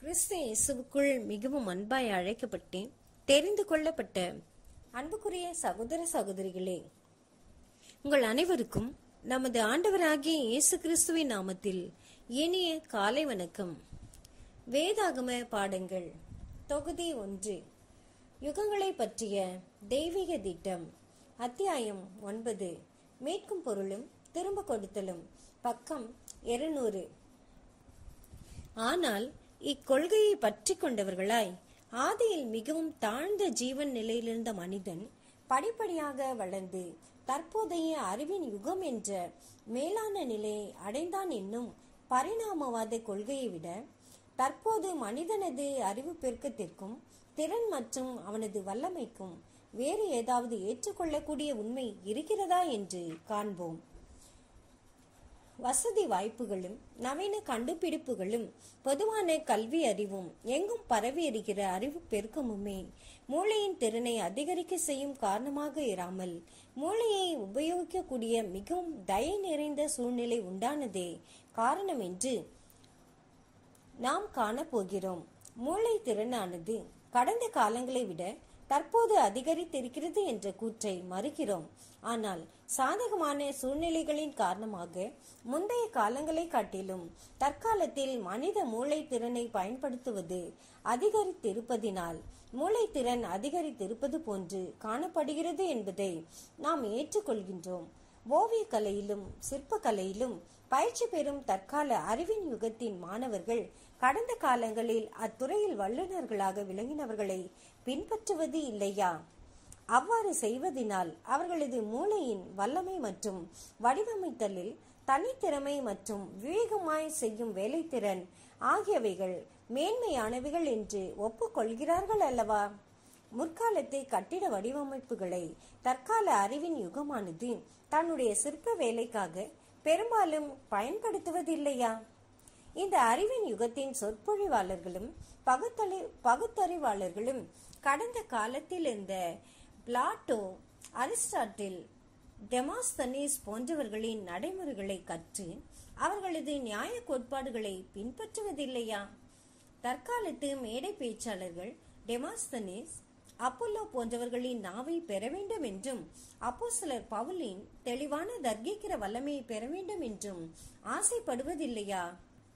கிறிஸ்து இயேசுவுக்குள் மிகவும் அன்பாய் அழைக்கப்பட்டு தெரிந்து கொள்ளப்பட்ட அன்புக்குரிய சகோதர சகோதரிகளே உங்கள் அனைவருக்கும் நமது ஆண்டவராகிய இயேசு கிறிஸ்துவின் நாமத்தில் இனிய காலை வணக்கம் வேதாகம பாடங்கள் தொகுதி ஒன்று யுகங்களை பற்றிய தெய்வீக திட்டம் அத்தியாயம் ஒன்பது மீட்கும் பொருளும் திரும்ப கொடுத்தலும் பக்கம் இருநூறு ஆனால் இக்கொள்கையை பற்றி கொண்டவர்களாய் ஆதியில் மிகவும் தாழ்ந்த ஜீவன் நிலையிலிருந்த மனிதன் படிப்படியாக வளர்ந்து தற்போதைய அறிவின் யுகம் என்ற மேலான நிலையை அடைந்தான் என்னும் பரிணாமவாத கொள்கையை விட தற்போது மனிதனது அறிவு பெருக்கத்திற்கும் திறன் மற்றும் அவனது வல்லமைக்கும் வேறு ஏதாவது ஏற்றுக்கொள்ளக்கூடிய உண்மை இருக்கிறதா என்று காண்போம் வசதி வாய்ப்புகளும் நவீன கண்டுபிடிப்புகளும் பொதுவான கல்வி அறிவும் எங்கும் பரவி இருக்கிற அறிவு பெருக்கமுமே மூளையின் திறனை அதிகரிக்க செய்யும் காரணமாக இராமல் மூளையை உபயோகிக்கக்கூடிய மிகவும் தயை நிறைந்த சூழ்நிலை உண்டானதே காரணம் என்று நாம் காணப்போகிறோம் மூளை திறனானது கடந்த காலங்களை விட தற்போது அதிகரித்திருக்கிறது என்ற கூற்றை மறுக்கிறோம் ஆனால் சாதகமான சூழ்நிலைகளின் காரணமாக முந்தைய காலங்களை காட்டிலும் தற்காலத்தில் மனித மூளை திறனை பயன்படுத்துவது அதிகரித்திருப்பதினால் மூளைத்திறன் அதிகரித்திருப்பது போன்று காணப்படுகிறது என்பதை நாம் ஏற்றுக்கொள்கின்றோம் ஓவிய கலையிலும் சிற்ப கலையிலும் பயிற்சி பெறும் தற்கால அறிவின் யுகத்தின் மாணவர்கள் கடந்த காலங்களில் அத்துறையில் வல்லுநர்களாக விளங்கினவர்களை பின்பற்றுவது இல்லையா அவ்வாறு செய்வதினால் அவர்களது மூளையின் வல்லமை மற்றும் வடிவமைத்தலில் தனித்திறமை மற்றும் விவேகமாய் செய்யும் வேலைத்திறன் ஆகியவைகள் மேன்மையானவைகள் என்று ஒப்புக்கொள்கிறார்கள் அல்லவா முற்காலத்து கட்டிட வடிவமைப்புகளை தற்கால அறிவின் யுகமானது தன்னுடைய சிற்ப வேலைக்காக பெரும்பாலும் பயன்படுத்துவதில்லையா இந்த அறிவின் யுகத்தின் சொற்பொழிவாளர்களும் பகுத்தளி பகுத்தறிவாளர்களும் கடந்த காலத்தில் இருந்த பிளாட்டோ அரிஸ்டாட்டில் டெமாஸ்தனீஸ் போன்றவர்களின் நடைமுறைகளை கற்று அவர்களது நியாய கோட்பாடுகளை பின்பற்றுவதில்லையா தற்காலத்து மேடை பேச்சாளர்கள் டெமாஸ்தனீஸ் அப்போலோ போன்றவர்களின் நாவை பெற வேண்டும் என்றும் அப்போ சிலர் பவுலின் தெளிவான தர்கிக்கிற வல்லமையை பெற வேண்டும் என்றும் ஆசைப்படுவதில்லையா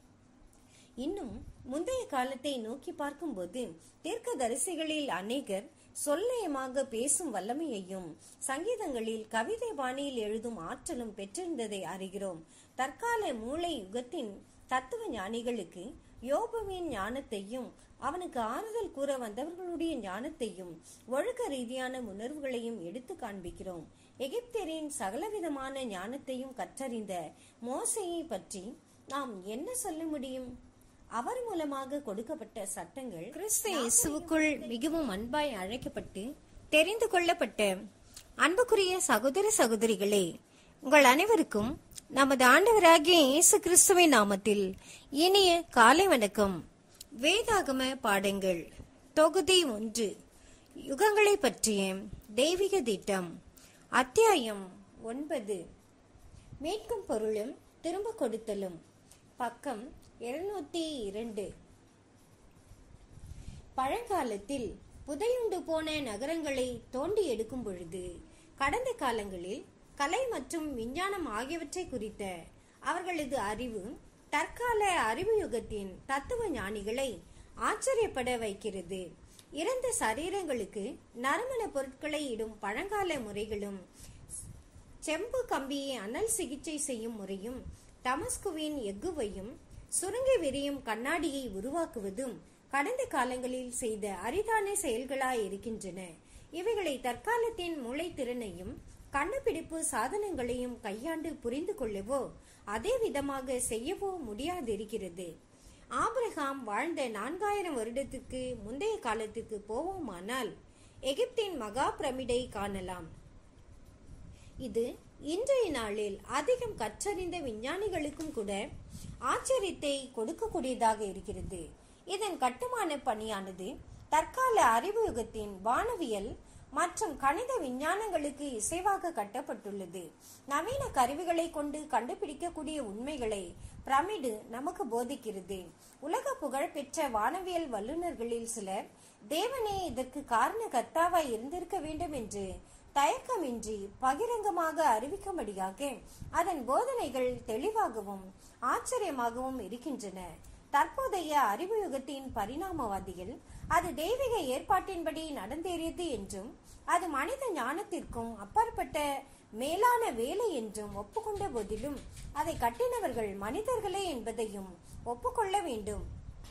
இன்னும் முந்தைய காலத்தை நோக்கி பார்க்கும்போது தீர்க்கதரிசிகளில் அநேகர் சொல்லயமாக பேசும் வல்லமையையும் சங்கீதங்களில் கவிதை பாணியில் எழுதும் ஆற்றலும் பெற்றிருந்ததை அறிகிறோம் தற்கால மூளை யுகத்தின் தத்துவ ஞானிகளுக்கு யோபுவின் ஞானத்தையும் அவனுக்கு ஆறுதல் கூற வந்தவர்களுடைய ஞானத்தையும் ஒழுக்க ரீதியான உணர்வுகளையும் எடுத்து காண்பிக்கிறோம் எகிப்தியரின் சகலவிதமான ஞானத்தையும் கற்றறிந்த மோசையை பற்றி நாம் என்ன சொல்ல முடியும் அவர் மூலமாக கொடுக்கப்பட்ட சட்டங்கள் கிறிஸ்து இயேசுவுக்குள் மிகவும் அன்பாய் அழைக்கப்பட்டு தெரிந்து கொள்ளப்பட்ட அன்புக்குரிய சகோதர சகோதரிகளே உங்கள் அனைவருக்கும் நமது ஆண்டவராகிய இயேசு கிறிஸ்துவின் நாமத்தில் இனிய காலை வணக்கம் வேதாகம பாடங்கள் தொகுதி ஒன்று யுகங்களை பற்றிய தெய்வீக திட்டம் அத்தியாயம் ஒன்பது மீட்கும் பொருளும் திரும்ப கொடுத்தலும் பக்கம் இருநூத்தி இரண்டு பழங்காலத்தில் புதையுண்டு போன நகரங்களை தோண்டி எடுக்கும் பொழுது கடந்த காலங்களில் கலை மற்றும் விஞ்ஞானம் ஆகியவற்றை குறித்த அவர்களது அறிவு தற்கால அறிவு யுகத்தின் தத்துவ ஞானிகளை ஆச்சரியப்பட வைக்கிறது இறந்த சரீரங்களுக்கு நறுமண பொருட்களை இடும் பழங்கால முறைகளும் செம்பு கம்பியை அனல் சிகிச்சை செய்யும் முறையும் தமஸ்குவின் எஃகுவையும் சுருங்கி விரியும் கண்ணாடியை உருவாக்குவதும் கடந்த காலங்களில் செய்த அரிதான செயல்களாய் இருக்கின்றன இவைகளை தற்காலத்தின் மூளைத்திறனையும் கண்டுபிடிப்பு சாதனங்களையும் கையாண்டு புரிந்து கொள்ளவோ அதே விதமாக செய்யவோ முடியாதிருக்கிறது ஆபிரகாம் வாழ்ந்த நான்காயிரம் வருடத்துக்கு முந்தைய காலத்துக்கு போவோமானால் எகிப்தின் மகா பிரமிடை காணலாம் இது இன்றைய நாளில் அதிகம் கற்றறிந்த விஞ்ஞானிகளுக்கும் கூட ஆச்சரியத்தை கொடுக்கக்கூடியதாக இருக்கிறது இதன் கட்டுமான பணியானது தற்கால அறிவு யுகத்தின் வானவியல் மற்றும் கணித விஞ்ஞானங்களுக்கு இசைவாக கட்டப்பட்டுள்ளது நவீன கருவிகளை கொண்டு கண்டுபிடிக்கக்கூடிய உண்மைகளை பிரமிடு நமக்கு போதிக்கிறது உலக புகழ் பெற்ற வானவியல் வல்லுநர்களில் சிலர் தேவனே இதற்கு காரண கர்த்தாவாய் இருந்திருக்க வேண்டும் என்று தயக்கமின்றி பகிரங்கமாக அறிவிக்கும்படியாக அதன் போதனைகள் தெளிவாகவும் ஆச்சரியமாகவும் இருக்கின்றன தற்போதைய அறிவு யுகத்தின் பரிணாமவாதிகள் அது தெய்வீக ஏற்பாட்டின்படி நடந்தேறியது என்றும் அது மனித ஞானத்திற்கும் அப்பாற்பட்ட மேலான வேலை என்றும் ஒப்புக்கொண்ட போதிலும் அதை கட்டினவர்கள் மனிதர்களே என்பதையும் ஒப்புக்கொள்ள வேண்டும்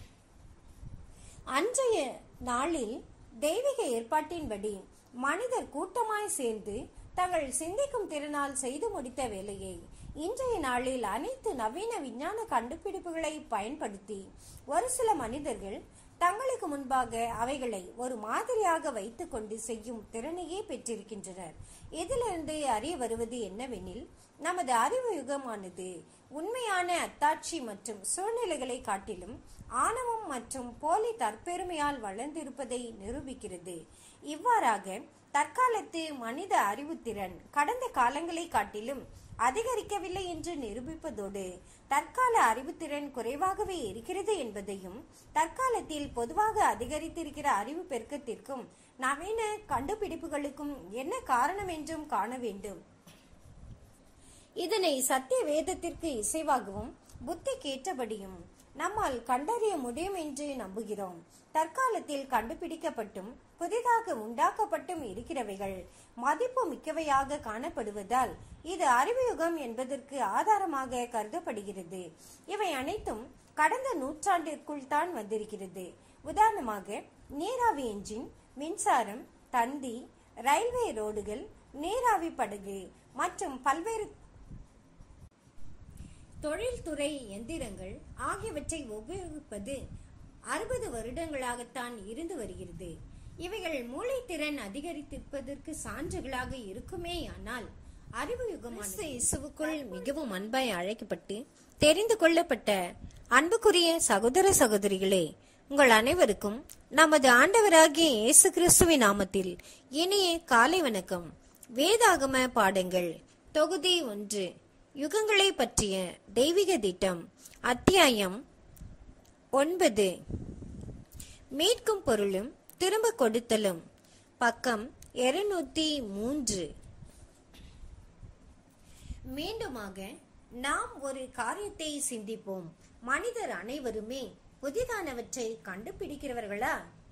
அன்றைய நாளில் தெய்வீக ஏற்பாட்டின்படி மனிதர் கூட்டமாய் சேர்ந்து தங்கள் சிந்திக்கும் திறனால் செய்து முடித்த வேலையை இன்றைய நாளில் அனைத்து நவீன விஞ்ஞான கண்டுபிடிப்புகளை பயன்படுத்தி ஒரு சில மனிதர்கள் தங்களுக்கு முன்பாக அவைகளை ஒரு மாதிரியாக வைத்துக்கொண்டு செய்யும் திறனையே பெற்றிருக்கின்றனர் இதிலிருந்து அறிய வருவது என்னவெனில் நமது அறிவு யுகமானது உண்மையான அத்தாட்சி மற்றும் சூழ்நிலைகளை காட்டிலும் ஆணவம் மற்றும் போலி தற்பெருமையால் வளர்ந்திருப்பதை நிரூபிக்கிறது இவ்வாறாக தற்காலத்து மனித அறிவுத்திறன் கடந்த காலங்களை காட்டிலும் அதிகரிக்கவில்லை என்று நிரூபிப்பதோடு தற்கால அறிவுத்திறன் குறைவாகவே இருக்கிறது என்பதையும் தற்காலத்தில் பொதுவாக அதிகரித்திருக்கிற அறிவு பெருக்கத்திற்கும் நவீன கண்டுபிடிப்புகளுக்கும் என்ன காரணம் என்றும் காண வேண்டும் இதனை சத்திய வேதத்திற்கு இசைவாகவும் புத்தி கேட்டபடியும் நம்மால் கண்டறிய முடியும் என்று நம்புகிறோம் தற்காலத்தில் கண்டுபிடிக்கப்பட்டும் புதிதாக உண்டாக்கப்பட்டும் இருக்கிறவைகள் மதிப்பு மிக்கவையாக காணப்படுவதால் இது அறிவு யுகம் என்பதற்கு ஆதாரமாக கருதப்படுகிறது இவை அனைத்தும் கடந்த நூற்றாண்டிற்குள் தான் வந்திருக்கிறது உதாரணமாக நீராவி என்ஜின் மின்சாரம் தந்தி ரயில்வே ரோடுகள் நீராவி படகு மற்றும் பல்வேறு தொழில்துறை எந்திரங்கள் ஆகியவற்றை உபயோகிப்பது அறுபது வருடங்களாகத்தான் இருந்து வருகிறது இவைகள் மூளைத்திறன் அதிகரித்திருப்பதற்கு சான்றுகளாக இருக்குமே ஆனால் அறிவு யுகமான இயேசுவுக்குள் மிகவும் அன்பாய் அழைக்கப்பட்டு தெரிந்து கொள்ளப்பட்ட அன்புக்குரிய சகோதர சகோதரிகளே உங்கள் அனைவருக்கும் நமது ஆண்டவராகிய இயேசு கிறிஸ்துவின் நாமத்தில் இனிய காலை வணக்கம் வேதாகம பாடங்கள் தொகுதி ஒன்று யுகங்களை பற்றிய தெய்வீக திட்டம் அத்தியாயம் ஒன்பது மீட்கும் பொருளும் திரும்ப கொடுத்தலும் பக்கம் இருநூத்தி மூன்று மீண்டுமாக நாம் ஒரு காரியத்தை சிந்திப்போம் மனிதர் அனைவருமே புதிதானவற்றை கண்டுபிடிக்கிறவர்களா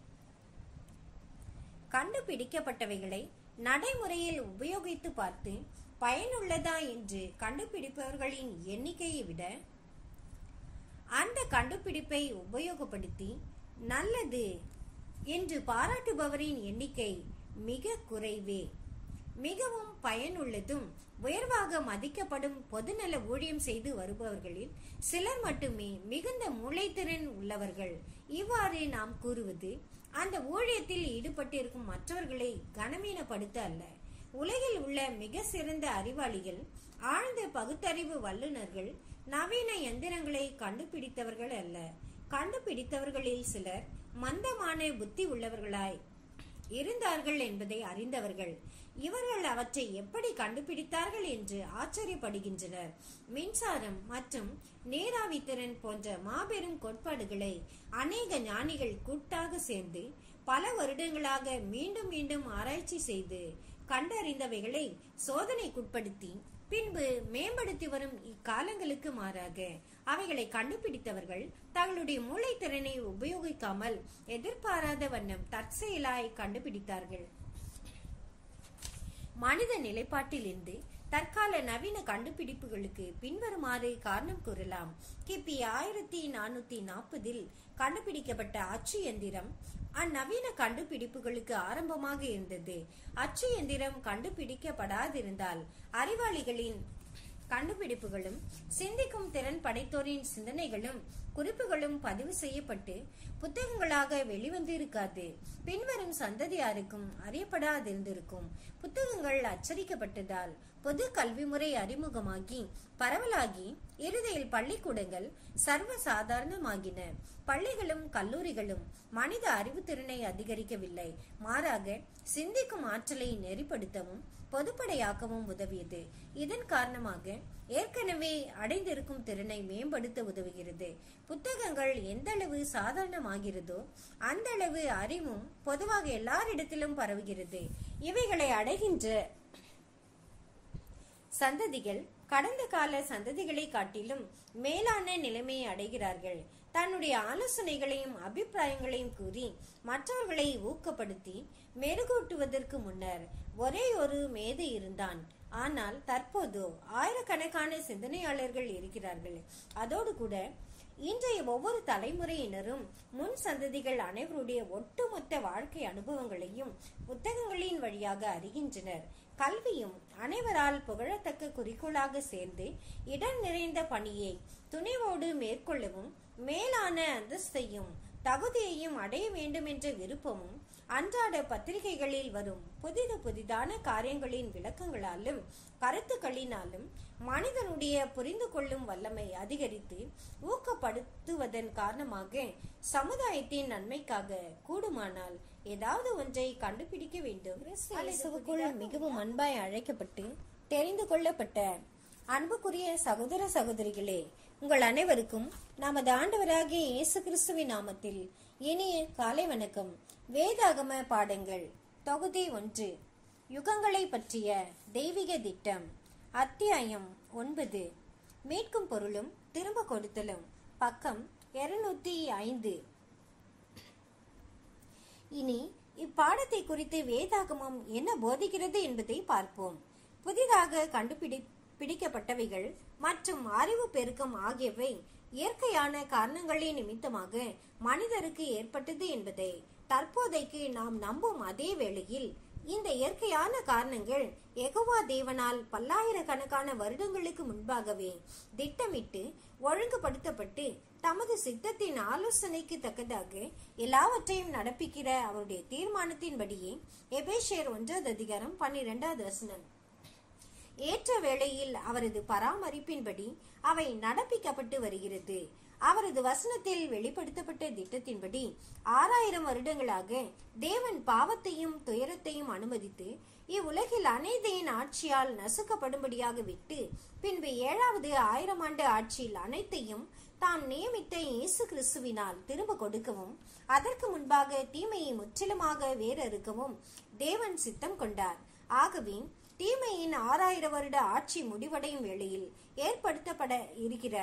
கண்டுபிடிக்கப்பட்டவைகளை நடைமுறையில் உபயோகித்து பார்த்து பயனுள்ளதா என்று கண்டுபிடிப்பவர்களின் எண்ணிக்கையை விட அந்த கண்டுபிடிப்பை உபயோகப்படுத்தி நல்லது என்று பாராட்டுபவரின் எண்ணிக்கை மிக குறைவே மிகவும் பயனுள்ளதும் உயர்வாக மதிக்கப்படும் பொதுநல ஊழியம் செய்து வருபவர்களில் சிலர் மட்டுமே மிகுந்த மூளைத்திறன் உள்ளவர்கள் இவ்வாறு நாம் கூறுவது அந்த ஊழியத்தில் ஈடுபட்டிருக்கும் மற்றவர்களை கனமீனப்படுத்த அல்ல உலகில் உள்ள மிக சிறந்த அறிவாளிகள் ஆழ்ந்த பகுத்தறிவு வல்லுநர்கள் நவீன எந்திரங்களை கண்டுபிடித்தவர்கள் அல்ல கண்டுபிடித்தவர்களில் சிலர் மந்தமான புத்தி உள்ளவர்களாய் இருந்தார்கள் என்பதை அறிந்தவர்கள் இவர்கள் அவற்றை எப்படி கண்டுபிடித்தார்கள் என்று ஆச்சரியப்படுகின்றனர் மின்சாரம் மற்றும் நீராவி திறன் போன்ற மாபெரும் கோட்பாடுகளை அநேக ஞானிகள் கூட்டாக சேர்ந்து பல வருடங்களாக மீண்டும் மீண்டும் ஆராய்ச்சி செய்து கண்டறிந்தவைகளை சோதனைக்குட்படுத்தி பின்பு மேம்படுத்தி வரும் இக்காலங்களுக்கு மாறாக அவைகளை கண்டுபிடித்தவர்கள் தங்களுடைய மூளைத்திறனை உபயோகிக்காமல் எதிர்பாராத வண்ணம் தற்செயலாய் கண்டுபிடித்தார்கள் மனித நிலைப்பாட்டிலிருந்து தற்கால நவீன கண்டுபிடிப்புகளுக்கு பின்வருமாறு காரணம் கூறலாம் கிபி ஆயிரத்தி நானூத்தி நாற்பதில் கண்டுபிடிக்கப்பட்ட அச்சு எந்திரம் அந்நவீன கண்டுபிடிப்புகளுக்கு ஆரம்பமாக இருந்தது அச்சு எந்திரம் கண்டுபிடிக்கப்படாதிருந்தால் அறிவாளிகளின் கண்டுபிடிப்புகளும் சிந்திக்கும் திறன் படைத்தோரின் சிந்தனைகளும் குறிப்புகளும் பதிவு செய்யப்பட்டு புத்தகங்களாக வெளிவந்திருக்காது பின்வரும் சந்ததியாருக்கும் அறியப்படாதிருந்திருக்கும் புத்தகங்கள் அச்சடிக்கப்பட்டதால் பொது கல்வி முறை அறிமுகமாகி பரவலாகி இறுதியில் பள்ளிக்கூடங்கள் சர்வ சாதாரணமாகின பள்ளிகளும் கல்லூரிகளும் மனித அறிவுத்திறனை அதிகரிக்கவில்லை மாறாக சிந்திக்கும் ஆற்றலை நெறிப்படுத்தவும் பொதுப்படையாக்கவும் உதவியது இதன் காரணமாக ஏற்கனவே அடைந்திருக்கும் திறனை மேம்படுத்த உதவுகிறது புத்தகங்கள் எந்த அளவு சாதாரணமாகிறதோ அந்த அளவு அறிவும் பொதுவாக எல்லாரிடத்திலும் பரவுகிறது இவைகளை அடைகின்ற சந்ததிகள் கடந்த கால சந்ததிகளை காட்டிலும் மேலான நிலைமையை அடைகிறார்கள் தன்னுடைய ஆலோசனைகளையும் அபிப்பிராயங்களையும் கூறி மற்றவர்களை ஊக்கப்படுத்தி மெருகூட்டுவதற்கு முன்னர் ஒரே ஒரு மேதை இருந்தான் ஆனால் தற்போதோ ஆயிரக்கணக்கான சிந்தனையாளர்கள் இருக்கிறார்கள் அதோடு கூட இன்றைய ஒவ்வொரு தலைமுறையினரும் முன் சந்ததிகள் அனைவருடைய ஒட்டுமொத்த வாழ்க்கை அனுபவங்களையும் புத்தகங்களின் வழியாக அறிகின்றனர் கல்வியும் அனைவரால் புகழத்தக்க குறிக்கோளாக சேர்ந்து இடம் நிறைந்த பணியை துணிவோடு மேற்கொள்ளவும் மேலான அந்தஸ்தையும் தகுதியையும் அடைய வேண்டும் என்ற விருப்பமும் அன்றாட பத்திரிகைகளில் வரும் புதிது புதிதான காரியங்களின் விளக்கங்களாலும் கருத்துக்களினாலும் மனிதனுடைய புரிந்து கொள்ளும் வல்லமை அதிகரித்து ஊக்கப்படுத்துவதன் காரணமாக சமுதாயத்தின் நன்மைக்காக கூடுமானால் ஏதாவது ஒன்றை கண்டுபிடிக்க வேண்டும் இயேசுவுக்குள் மிகவும் அன்பாய் அழைக்கப்பட்டு தெரிந்து கொள்ளப்பட்ட அன்புக்குரிய சகோதர சகோதரிகளே உங்கள் அனைவருக்கும் நமது ஆண்டவராகிய இயேசு கிறிஸ்துவின் நாமத்தில் இனிய காலை வணக்கம் வேதாகம பாடங்கள் தொகுதி ஒன்று யுகங்களை பற்றிய தெய்வீக திட்டம் அத்தியாயம் ஒன்பது மீட்கும் பொருளும் திரும்ப கொடுத்தலும் பக்கம் இருநூத்தி ஐந்து இனி இப்பாடத்தை குறித்து வேதாகமம் என்ன போதிக்கிறது என்பதை பார்ப்போம் புதிதாக கண்டுபிடி பிடிக்கப்பட்டவைகள் மற்றும் அறிவு பெருக்கம் ஆகியவை இயற்கையான காரணங்களின் நிமித்தமாக மனிதருக்கு ஏற்பட்டது என்பதை தற்போதைக்கு நாம் நம்பும் அதே வேளையில் இந்த இயற்கையான காரணங்கள் எகோவா தேவனால் பல்லாயிரக்கணக்கான வருடங்களுக்கு முன்பாகவே திட்டமிட்டு ஒழுங்குபடுத்தப்பட்டு தமது சித்தத்தின் ஆலோசனைக்கு தக்கதாக எல்லாவற்றையும் நடப்பிக்கிற அவருடைய தீர்மானத்தின்படியே எபேஷியர் ஒன்றாவது அதிகாரம் பன்னிரெண்டாவது வசனம் ஏற்ற வேளையில் அவரது பராமரிப்பின்படி அவை நடப்பிக்கப்பட்டு வருகிறது அவரது வசனத்தில் வெளிப்படுத்தப்பட்ட திட்டத்தின்படி ஆறாயிரம் வருடங்களாக தேவன் பாவத்தையும் துயரத்தையும் அனுமதித்து இவ்வுலகில் அனைத்தையின் ஆட்சியால் நசுக்கப்படும்படியாக விட்டு பின்பு ஏழாவது ஆயிரம் ஆண்டு ஆட்சியில் அனைத்தையும் தாம் நியமித்த இயேசு கிறிஸ்துவினால் திரும்ப கொடுக்கவும் அதற்கு முன்பாக தீமையை முற்றிலுமாக வேறறுக்கவும் தேவன் சித்தம் கொண்டார் ஆகவே தீமையின் ஆறாயிரம் வருட ஆட்சி முடிவடையும் வேளையில் ஏற்படுத்தப்பட இருக்கிற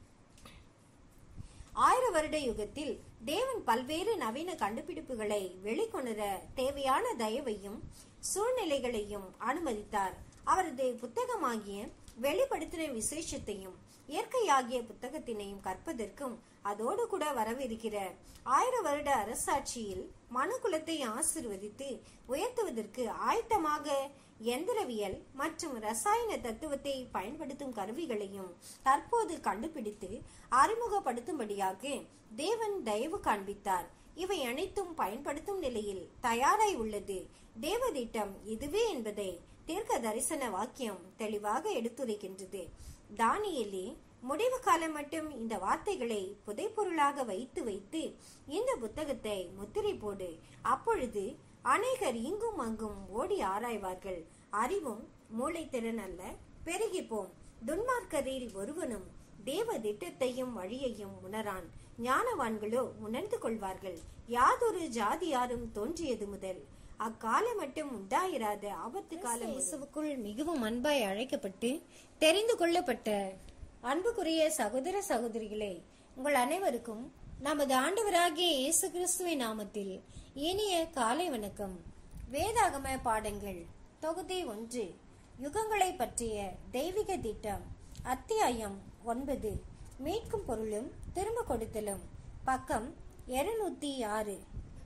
ஆயிர வருட யுகத்தில் தேவன் பல்வேறு நவீன கண்டுபிடிப்புகளை வெளிக்கொணர தேவையான தயவையும் சூழ்நிலைகளையும் அனுமதித்தார் அவரது புத்தகமாகிய வெளிப்படுத்தின விசேஷத்தையும் இயற்கையாகிய புத்தகத்தினையும் கற்பதற்கும் அதோடு கூட வரவிருக்கிற ஆயிர வருட அரசாட்சியில் மனுகுலத்தை ஆசிர்வதித்து உயர்த்துவதற்கு ஆயத்தமாக எந்திரவியல் மற்றும் ரசாயன தத்துவத்தை பயன்படுத்தும் கருவிகளையும் தற்போது கண்டுபிடித்து அறிமுகப்படுத்தும்படியாக தேவன் தயவு காண்பித்தார் இவை அனைத்தும் பயன்படுத்தும் நிலையில் தயாராய் உள்ளது தேவ திட்டம் இதுவே என்பதை தீர்க்க தரிசன வாக்கியம் தெளிவாக எடுத்துரைக்கின்றது தானியலே முடிவு காலம் மட்டும் இந்த வார்த்தைகளை புதைப்பொருளாக வைத்து வைத்து இந்த புத்தகத்தை முத்திரை போடு அப்பொழுது அநேகர் இங்கும் அங்கும் ஓடி ஆராய்வார்கள் அறிவும் மூளைத்திறன் அல்ல பெருகிப்போம் துன்மார்க்கரில் ஒருவனும் தேவ திட்டத்தையும் வழியையும் உணரான் ஞானவான்களோ உணர்ந்து கொள்வார்கள் யாதொரு ஜாதியாரும் தோன்றியது முதல் அக்காலம் மட்டும் உண்டாயிராத ஆபத்து காலம் இயேசுவுக்குள் மிகவும் அன்பாய் அழைக்கப்பட்டு தெரிந்து கொள்ளப்பட்ட அன்புக்குரிய சகோதர சகோதரிகளே உங்கள் அனைவருக்கும் நமது ஆண்டவராகிய இயேசு கிறிஸ்துவின் நாமத்தில் இனிய காலை வணக்கம் வேதாகம பாடங்கள் தொகுதி ஒன்று யுகங்களை பற்றிய தெய்வீக திட்டம் அத்தியாயம் ஒன்பது மீட்கும் பொருளும் திரும்ப கொடுத்தலும் பக்கம் இருநூத்தி ஆறு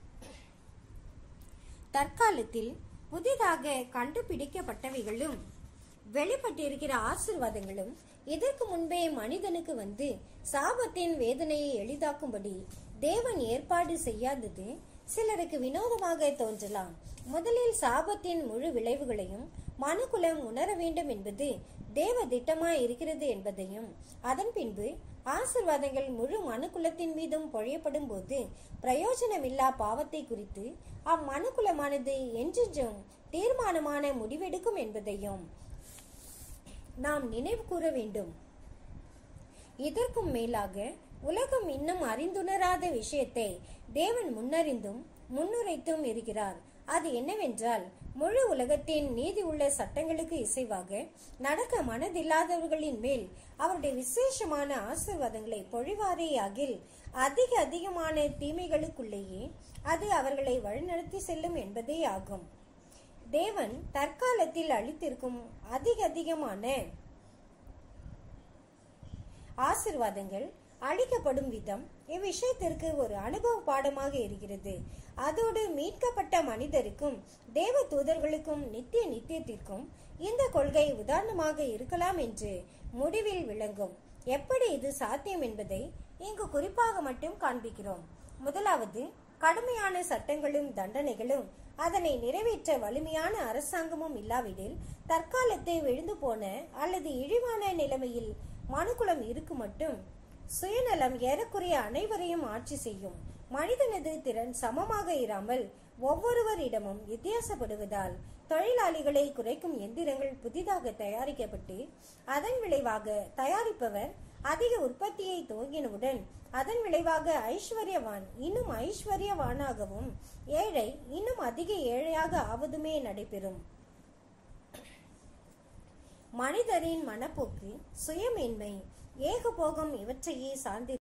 தற்காலத்தில் புதிதாக கண்டுபிடிக்கப்பட்டவைகளும் வெளிப்பட்டிருக்கிற ஆசிர்வாதங்களும் இதற்கு முன்பே மனிதனுக்கு வந்து சாபத்தின் வேதனையை எளிதாக்கும்படி தேவன் ஏற்பாடு செய்யாதது சிலருக்கு வினோதமாக தோன்றலாம் முதலில் சாபத்தின் முழு விளைவுகளையும் மனுக்குலம் உணர வேண்டும் என்பது தேவ திட்டமாய் இருக்கிறது என்பதையும் அதன் பின்பு ஆசிர்வாதங்கள் முழு மனுக்குலத்தின் மீதும் பொழியப்படும் போது பிரயோஜனமில்லா பாவத்தை குறித்து அம்மனுக்குலமானது என்றென்றும் தீர்மானமான முடிவெடுக்கும் என்பதையும் நாம் நினைவு கூற வேண்டும் இதற்கும் மேலாக உலகம் இன்னும் அறிந்துணராத விஷயத்தை தேவன் முன்னறிந்தும் முன்னுரைத்தும் இருக்கிறார் அது என்னவென்றால் முழு உலகத்தின் நீதி உள்ள சட்டங்களுக்கு இசைவாக நடக்க மனதில்லாதவர்களின் மேல் அவருடைய விசேஷமான ஆசீர்வாதங்களை பொழிவாரே ஆகில் அதிக அதிகமான தீமைகளுக்குள்ளேயே அது அவர்களை வழிநடத்தி செல்லும் என்பதே ஆகும் தேவன் தற்காலத்தில் அளித்திருக்கும் அதிக அதிகமான ஆசிர்வாதங்கள் அளிக்கப்படும் விதம் இவ்விஷயத்திற்கு ஒரு அனுபவ பாடமாக இருக்கிறது அதோடு மீட்கப்பட்ட மனிதருக்கும் தேவ தூதர்களுக்கும் நித்திய நித்தியத்திற்கும் இந்த கொள்கை உதாரணமாக இருக்கலாம் என்று முடிவில் விளங்கும் எப்படி இது சாத்தியம் என்பதை இங்கு குறிப்பாக மட்டும் காண்பிக்கிறோம் முதலாவது கடுமையான சட்டங்களும் தண்டனைகளும் அதனை நிறைவேற்ற வலிமையான அரசாங்கமும் இல்லாவிடில் தற்காலத்தை விழுந்து போன அல்லது இழிவான நிலைமையில் மனுக்குலம் இருக்கு மட்டும் சுயநலம் ஏறக்குறைய அனைவரையும் ஆட்சி செய்யும் மனிதனது திறன் சமமாக இராமல் ஒவ்வொருவரிடமும் வித்தியாசப்படுவதால் தொழிலாளிகளை குறைக்கும் எந்திரங்கள் புதிதாக தயாரிக்கப்பட்டு அதன் விளைவாக தயாரிப்பவர் அதிக உற்பத்தியை துவங்கினவுடன் அதன் விளைவாக ஐஸ்வர்யவான் இன்னும் ஐஸ்வர்யவானாகவும் ஏழை இன்னும் அதிக ஏழையாக ஆவதுமே நடைபெறும் மனிதரின் மனப்போக்கு சுயமேன்மை ஏகபோகம் இவற்றையே சார்ந்து